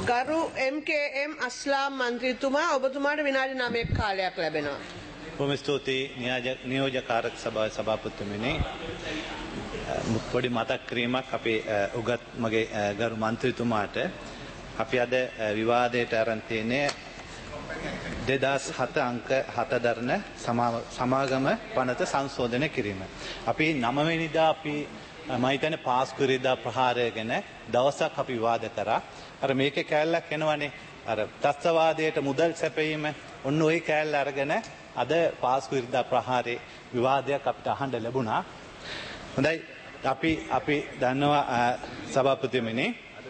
ගරු MKM අස්ලාම් මන්ත්‍රීතුමා ඔබතුමාට විනාඩි 9ක් කාලයක් ලැබෙනවා. බොහොම ස්තුතියි නියාජ- නියෝජකාරක සභාව සභාපතිතුමනි පොඩි මතක් කිරීමක් අපේ අ, උගත් මගේ අ, ගරු මන්ත්‍රීතුමාට අපි අද අ, විවාදයට අරන් තියෙන්නේ දෙදස් හත අංක හත දරන සමාව- සමාගම පනත සංශෝධනය කිරීම. අපි නමවෙනිදා අපි මහිතන පාස්කුරිදා ප්‍රහාරය ගැන දවසක් අපි විවාද කරා. අර මේක කෑල්ලක් එනවනේ අර තස්තවාදයට මුදල් සැපීම ඔන්න ඔය කෑල්ල අරගෙන අද පාස්කුරිදා ප්‍රහාරය විවාදයක් අපිට අහන්ඩ ලැබුණා. හොඳයි අපි අපි දන්නවා අ, සභාපතිමනි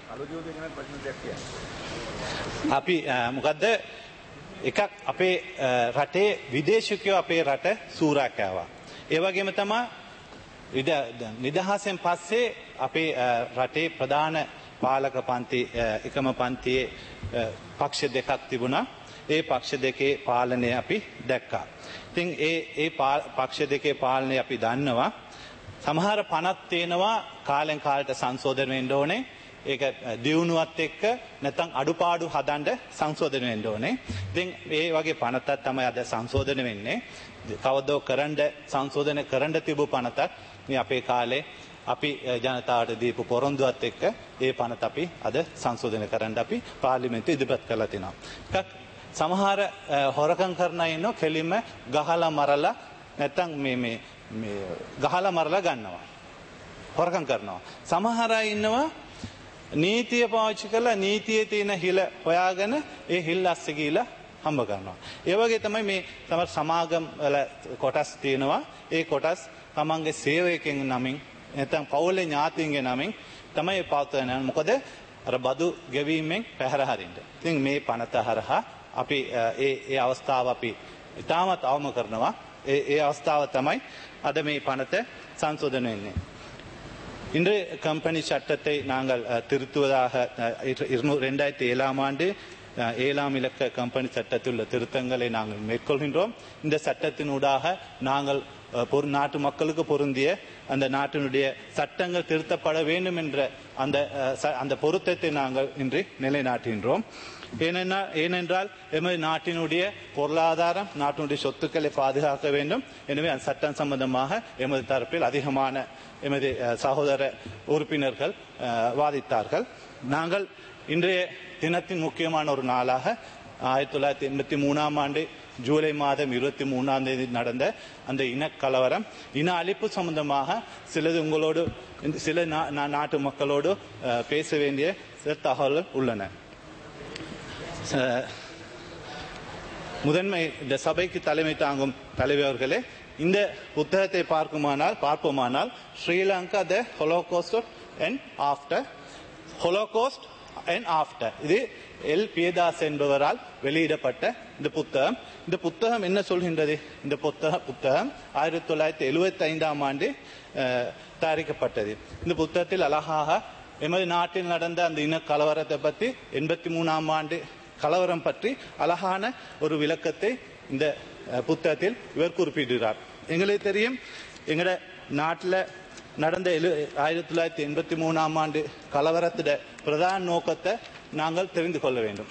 අපි අ, මොකදද එකක් අපේ අ, රටේ විදේශකයෝ අපේ රට සූරාකෑවා. ඒවගේම තමා විද- නිදහසෙන් පස්සේ අපේ අ, රටේ ප්‍රධාන පාලක පන්ති අ, එකම පන්තියේ අ, පක්ෂ දෙකක් තිබුණා. ඒ පක්ෂ දෙකේ පාලනය අපි දැක්කා. ඉතින් ඒ ඒ පා- පක්ෂ දෙකේ පාලනය අපි දන්නවා. සමහර පනත් තියෙනවා කාලෙන් කාලට සංශෝධන වෙන්න ඕනේ. ඒක දියුණුවත් එක්ක නැත්නම් අඩුපාඩු හදන්න සංශෝධන වෙන්න ඕනේ. ඉතින් ඒ වගේ පනතක් තමයි අද සංශෝධන වෙන්නේ. කවදෝ කරන්න සංශෝධන කරන්න තිබු පනතක් මේ අපේ කාලේ අපි අ, ජනතාවට දීපු පොරොන්දුවත් එක්ක ඒ පනත අපි අද සංශෝධන කරන්න අපි පාර්ලිමේන්තුවේ ඉදිරිපත් කරලා තිනවා. එකක් සමහර අ, හොරකම් කරන අය ඉන්නවා කෙලින්ම ගහලා මරලා නැත්තම් මේ මේ මේ ගහලා මරලා ගන්නවා. හොරකම් කරනවා. සමහර අය ඉන්නවා නීතිය පාවිච්චි කරලා නීතියේ තියෙන හිල හොයාගෙන ඒ හිල් අස්සේ ගිහිලා හම්බ කරනවා. ඒ වගේ තමයි මේ තමයි සමාගම් වල කොටස් තියෙනවා. ඒ කොටස් තමන්ගේ සේවකයන් නමින් නැත්නම් පවුලේ ඥාතීන්ගේ නමින් තමයි පවත්වන මොකද අර බදු ගෙවීමෙන් පැහැර හරින්න. ඉතින් මේ පනත හරහා අපි අ, ඒ ඒ අවස්ථාව අපි ඉතාමත් අවම කරනවා. ඒ ඒ අවස්ථාව තමයි අද මේ பணத்தை சம்சோதனை වෙන්නේ. இன்று கம்பெனி சட்டத்தை நாங்கள் அஹ், திருத்துவதாக அஹ், இரு- இருநூ- ரெண்டாயிரத்தி ஏழாம் ஆண்டு அஹ், ஏழாம் இலக்க கம்பெனி சட்டத்தில் உள்ள திருத்தங்களை நாங்கள் மேற்கொள்கின்றோம் இந்த சட்டத்தினூடாக நாங்கள் அஹ், பொரு- நாட்டு மக்களுக்கு பொருந்திய அந்த நாட்டினுடைய சட்டங்கள் திருத்தப்பட வேண்டும் என்ற அந்த அஹ், ச- அந்த பொருத்தத்தை நாங்கள் இன்று நிலைநாட்டுகின்றோம் ஏனென்றால் ஏனென்றால் எமது நாட்டினுடைய பொருளாதாரம் நாட்டினுடைய சொத்துக்களை பாதுகாக்க வேண்டும் எனவே அந்த சட்டம் சம்பந்தமாக எமது தரப்பில் அதிகமான எமது அஹ், சகோதர உறுப்பினர்கள் அஹ், வாதித்தார்கள் நாங்கள் இன்றைய தினத்தின் முக்கியமான ஒரு நாளாக ஆயிரத்தி தொள்ளாயிரத்தி எண்பத்தி மூணாம் ஆண்டு ஜூலை மாதம் இருபத்தி மூணாம் தேதி நடந்த அந்த இனக்கலவரம் இன அழிப்பு சம்பந்தமாக சிலது உங்களோடு இந்த சில நா- நா- நாட்டு மக்களோடு அஹ், பேச வேண்டிய சில தகவல்கள் உள்ளன அஹ், முதன்மை இந்த சபைக்கு தலைமை தாங்கும் தலைவர் அவர்களே இந்த புத்தகத்தை பார்க்குமானால் பார்ப்போமானால் Sri Lanka the Holocaust and after Holocaust and after இது எல் பியதாஸ் என்பவரால் வெளியிடப்பட்ட இந்த புத்தகம் இந்த புத்தகம் என்ன சொல்கின்றது இந்த புத்தக புத்தகம் ஆயிரத்தி தொள்ளாயிரத்தி எழுபத்தி ஐந்தாம் ஆண்டு அஹ், தயாரிக்கப்பட்டது இந்த புத்தகத்தில் அழகாக எமது நாட்டில் நடந்த அந்த இன கலவரத்தை பற்றி எண்பத்தி மூணாம் ஆண்டு கலவரம் பற்றி அழகான ஒரு விளக்கத்தை இந்த அஹ், புத்தகத்தில் இவர் குறிப்பிடுகிறார் எங்களுக்கு தெரியும் எங்கட நாட்டில் நடந்த எழு ஆயிரத்தி தொள்ளாயிரத்தி எண்பத்தி மூணாம் ஆண்டு கலவரத்திட பிரதான நோக்கத்தை நாங்கள் தெரிந்து கொள்ள வேண்டும்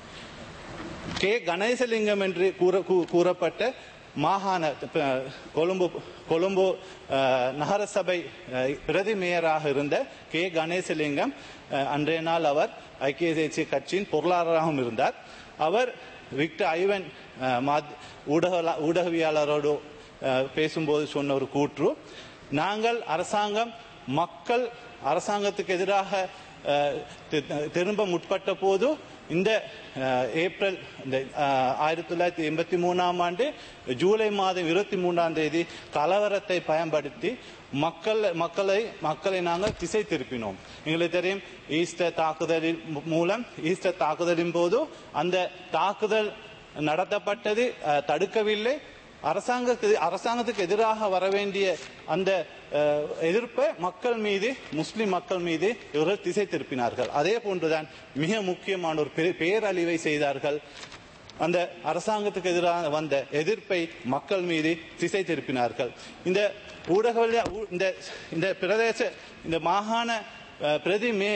கே கணேசலிங்கம் என்று கூற கூ- கூறப்பட்ட மாகாண அஹ், கொழும்பு கொழும்பு அஹ், நகரசபை அஹ், பிரதி மேயராக இருந்த கே கணேசலிங்கம் அஹ், அன்றைய நாள் அவர் ஐக்கிய தேசிய கட்சியின் பொருளாளராகவும் இருந்தார் அவர் விக்டர் ஐவன் அஹ், மாத்- ஊடக ஊடகவியாளரோடு அஹ், பேசும்போது சொன்ன ஒரு கூற்று நாங்கள் அரசாங்கம் மக்கள் அரசாங்கத்துக்கு எதிராக அஹ், தி- திரும்ப முற்பட்ட போது இந்த அஹ், ஏப்ரல் இந்த அஹ், ஆயிரத்தி தொள்ளாயிரத்தி எண்பத்தி மூணாம் ஆண்டு ஜூலை மாதம் இருபத்தி மூணாம் தேதி கலவரத்தை பயன்படுத்தி மக்கள் மக்களை மக்களை நாங்கள் திசை திருப்பினோம் எங்களுக்கு தெரியும் ஈஸ்டர் தாக்குதலின் மூ- மூலம் ஈஸ்டர் தாக்குதலின் போது அந்த தாக்குதல் நடத்தப்பட்டது அஹ், தடுக்கவில்லை அரசாங்கத்துக்கு அரசாங்கத்துக்கு எதிராக வர வேண்டிய அந்த அஹ், எதிர்ப்பை மக்கள் மீது முஸ்லிம் மக்கள் மீது இவர்கள் திசை திருப்பினார்கள் அதே போன்றுதான் மிக முக்கியமான ஒரு பெரிய பேரழிவை செய்தார்கள் அந்த அரசாங்கத்துக்கு எதிராக வந்த எதிர்ப்பை மக்கள் மீது திசை திருப்பினார்கள் இந்த ஊடக இந்த இந்த பிரதேச இந்த மாகாண அஹ், பிரதி மேயர்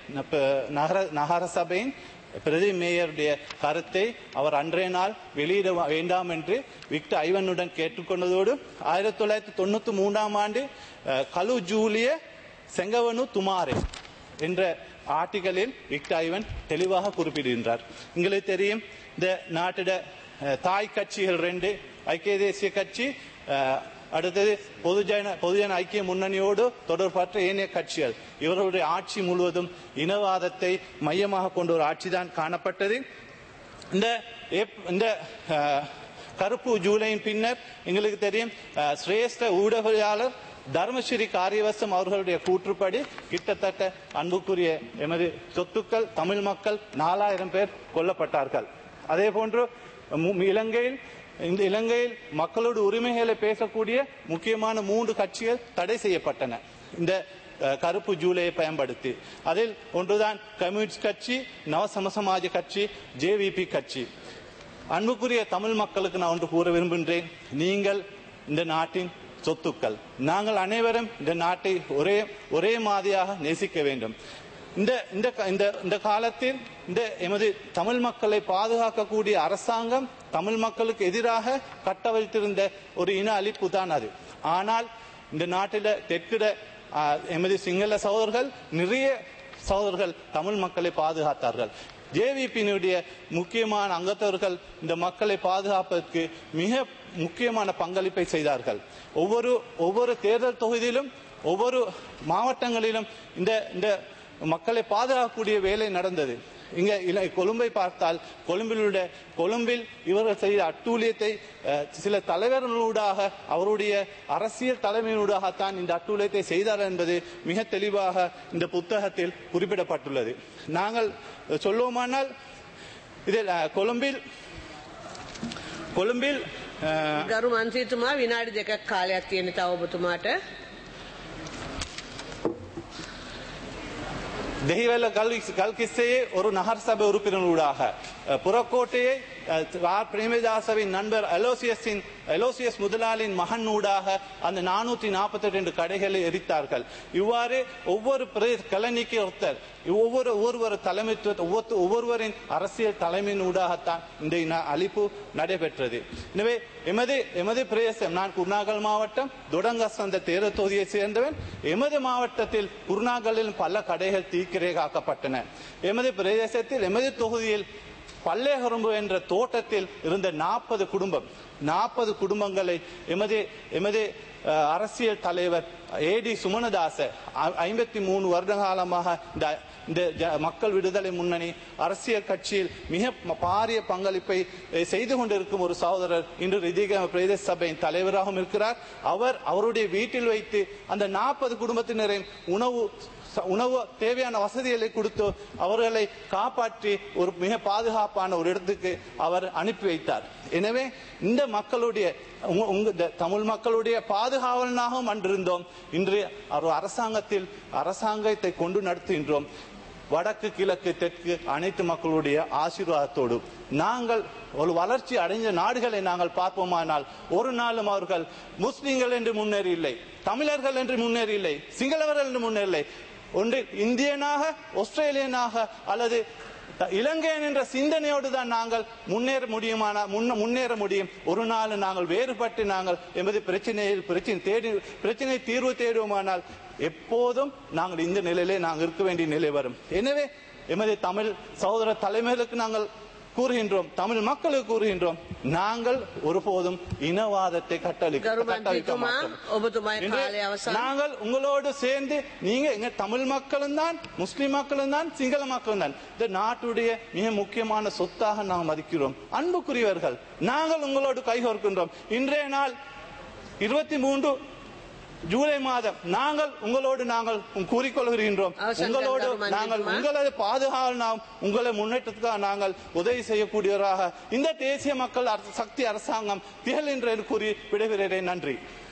நப்ப- நகர நகர சபையின் பிரதி மேயருடைய கருத்தை அவர் அன்றைய நாள் வெளியிட வேண்டாம் என்று விக்டர் ஐவனுடன் கேட்டுக்கொண்டதோடு ஆயிரத்தி தொள்ளாயிரத்தி தொண்ணூத்தி மூன்றாம் ஆண்டு அஹ், கலு ஜூலிய செங்கவனு துமாரே என்ற ஆர்டிகளில் விக்டர் ஐவன் தெளிவாக குறிப்பிடுகின்றார் உங்களுக்கு தெரியும் இந்த நாட்டிட அஹ், தாய் கட்சிகள் ரெண்டு ஐக்கிய தேசிய கட்சி அஹ், அடுத்தது பொதுஜன பொதுஜன ஐக்கிய முன்னணியோடு தொடர்பற்ற ஏனைய கட்சிகள் இவர்களுடைய ஆட்சி முழுவதும் இனவாதத்தை மையமாக கொண்ட ஒரு ஆட்சிதான் காணப்பட்டது இந்த ஏப்- இந்த அஹ், கருப்பு ஜூலையின் பின்னர் எங்களுக்கு தெரியும் அஹ், சிரேஷ்ட ஊடகவியலாளர் தர்மஸ்ரீ காரியவசம் அவர்களுடைய கூற்றுப்படி கிட்டத்தட்ட அன்புக்குரிய எமது சொத்துக்கள் தமிழ் மக்கள் நாலாயிரம் பேர் கொல்லப்பட்டார்கள் அதே போன்று மு- இலங்கையில் இந்த இலங்கையில் மக்களோட உரிமைகளை பேசக்கூடிய முக்கியமான மூன்று கட்சிகள் தடை செய்யப்பட்டன இந்த அஹ், கருப்பு ஜூலையை பயன்படுத்தி அதில் ஒன்றுதான் கம்யூனிஸ்ட் கட்சி நவசமசமாஜ கட்சி ஜேவிபி கட்சி அன்புக்குரிய தமிழ் மக்களுக்கு நான் ஒன்று கூற விரும்புகின்றேன் நீங்கள் இந்த நாட்டின் சொத்துக்கள் நாங்கள் அனைவரும் இந்த நாட்டை ஒரே ஒரே மாதிரியாக நேசிக்க வேண்டும் இந்த இந்த இந்த இந்த காலத்தில் இந்த எமது தமிழ் மக்களை பாதுகாக்கக்கூடிய அரசாங்கம் தமிழ் மக்களுக்கு எதிராக கட்டவிழ்த்திருந்த ஒரு இன அழிப்பு தான் அது ஆனால் இந்த நாட்டில தெற்கிட ஆ, எமது சிங்கள சகோதரர்கள் நிறைய சகோதரர்கள் தமிழ் மக்களை பாதுகாத்தார்கள் ஜேவிபியினுடைய முக்கியமான அங்கத்தவர்கள் இந்த மக்களை பாதுகாப்பதற்கு மிக முக்கியமான பங்களிப்பை செய்தார்கள் ஒவ்வொரு ஒவ்வொரு தேர்தல் தொகுதியிலும் ஒவ்வொரு மாவட்டங்களிலும் இந்த இந்த மக்களை பாதுகாக்கக்கூடிய வேலை நடந்தது இங்க இல- கொழும்பை பார்த்தால் கொழும்பிலுடைய கொழும்பில் இவர்கள் செய்த அட்டூழியத்தை அஹ், சில தலைவர்களூடாக அவருடைய அரசியல் தலைமையூடாகத்தான் இந்த அட்டூழியத்தை செய்தார் என்பது மிக தெளிவாக இந்த புத்தகத்தில் குறிப்பிடப்பட்டுள்ளது நாங்கள் சொல்லுவோமானால் இதில் அஹ், கொழும்பில் கொழும்பில் அஹ், ගරු මන්ත්‍රීතුමා විනාඩි දෙකක් කාලයක් තියෙන තව ඔබතුමාට தெஹிவெல்ல கல் கல்கிஸ்ஸையே ஒரு நகர் சபை உறுப்பினரூடாக அஹ், புறக்கோட்டையை அஹ், ஆர் பிரேமதாசவின் நண்பர் அலோசியஸின் அலோசியஸ் முதலாளின் மகன் ஊடாக அந்த நானூற்றி நாற்பத்தி ரெண்டு கடைகளை எரித்தார்கள் இவ்வாறு ஒவ்வொரு பிரதேச கலனிக்கு ஒருத்தர் ஒவ்வொரு ஒவ்வொரு தலைமைத்துவ ஒவ்வொரு ஒவ்வொருவரின் அரசியல் தலைமையின் ஊடாகத்தான் இந்த இன அழிப்பு நடைபெற்றது எனவே எமது எமது பிரதேசம் நான் குருநாகல் மாவட்டம் தொடங்கசந்த தேர்தல் தொகுதியை சேர்ந்தவன் எமது மாவட்டத்தில் குருநாகலில் பல கடைகள் தீக்கிரையாக்கப்பட்டன எமது பிரதேசத்தில் எமது தொகுதியில் பல்லேகரும்பு என்ற தோட்டத்தில் இருந்த நாற்பது குடும்பம் நாற்பது குடும்பங்களை எமது எமது அஹ், அரசியல் தலைவர் ஏடி சுமனதாச ஐம்பத்தி மூணு வருட காலமாக இந்த இந்த ஜ- மக்கள் விடுதலை முன்னணி அரசியல் கட்சியில் மிக ம- பாரிய பங்களிப்பை அஹ், செய்து கொண்டிருக்கும் ஒரு சகோதரர் இன்று ரிதிக பிரதேச சபையின் தலைவராகவும் இருக்கிறார் அவர் அவருடைய வீட்டில் வைத்து அந்த நாற்பது குடும்பத்தினரையும் உணவு ச- உணவு தேவையான வசதிகளை கொடுத்து அவர்களை காப்பாற்றி ஒரு மிக பாதுகாப்பான ஒரு இடத்துக்கு அவர் அனுப்பி வைத்தார் எனவே இந்த மக்களுடைய உங்க- உங்க இந்த தமிழ் மக்களுடைய பாதுகாவலனாகவும் அன்றிருந்தோம் இன்று ஒரு அரசாங்கத்தில் அரசாங்கத்தை கொண்டு நடத்துகின்றோம் வடக்கு கிழக்கு தெற்கு அனைத்து மக்களுடைய ஆசீர்வாதத்தோடு நாங்கள் ஒரு வளர்ச்சி அடைந்த நாடுகளை நாங்கள் பார்ப்போமானால் ஒரு நாளும் அவர்கள் முஸ்லிம்கள் என்று முன்னேறி இல்லை தமிழர்கள் என்று முன்னேறி இல்லை சிங்களவர்கள் என்று முன்னேறி ஒன்று இந்தியனாக ஆஸ்திரேலியனாக அல்லது த- இலங்கையன் என்ற சிந்தனையோடு தான் நாங்கள் முன்னேற முடியுமான முன்ன- முன்னேற முடியும் ஒரு நாள் நாங்கள் வேறுபட்டு நாங்கள் எமது பிரச்சனையில் பிரச்சனை தேடி பிரச்சனை தீர்வு தேடுவோமானால் எப்போதும் நாங்கள் இந்த நிலையிலே நாங்கள் இருக்க வேண்டிய நிலை வரும் எனவே எமது தமிழ் சகோதர தலைமைகளுக்கு நாங்கள் கூறுகின்றோம் தமிழ் மக்களுக்கு கூறுகின்றோம் நாங்கள் ஒருபோதும் இனவாதத்தை கட்டளிக்க ගරු கட்டளிக்க මන්ත්‍රීතුමා மாட்டோம் ඔබතුමායි இன்று කාලය අවසන් நாங்கள் உங்களோடு சேர்ந்து நீங்க எங்க தமிழ் மக்களும் தான் முஸ்லிம் மக்களும் தான் சிங்கள மக்களும் தான் இந்த நாட்டுடைய மிக முக்கியமான சொத்தாக நாம் மதிக்கிறோம் அன்புக்குரியவர்கள் நாங்கள் உங்களோடு கைகோர்க்கின்றோம் இன்றைய நாள் இருபத்தி மூன்று ஜூலை மாதம் நாங்கள் உங்களோடு நாங்கள் கூறிக்கொள்கின்றோம் அவசரம் உங்களோடு கருமாந்திரமா? நாங்கள் உங்களது பாதுகாவல் நாம் உங்களை முன்னேற்றத்துக்காக நாங்கள் உதவி செய்யக்கூடியவராக இந்த தேசிய மக்கள் அரசு- சக்தி அரசாங்கம் திகழ்கின்ற என்று கூறி விடைபெறுகிறேன் நன்றி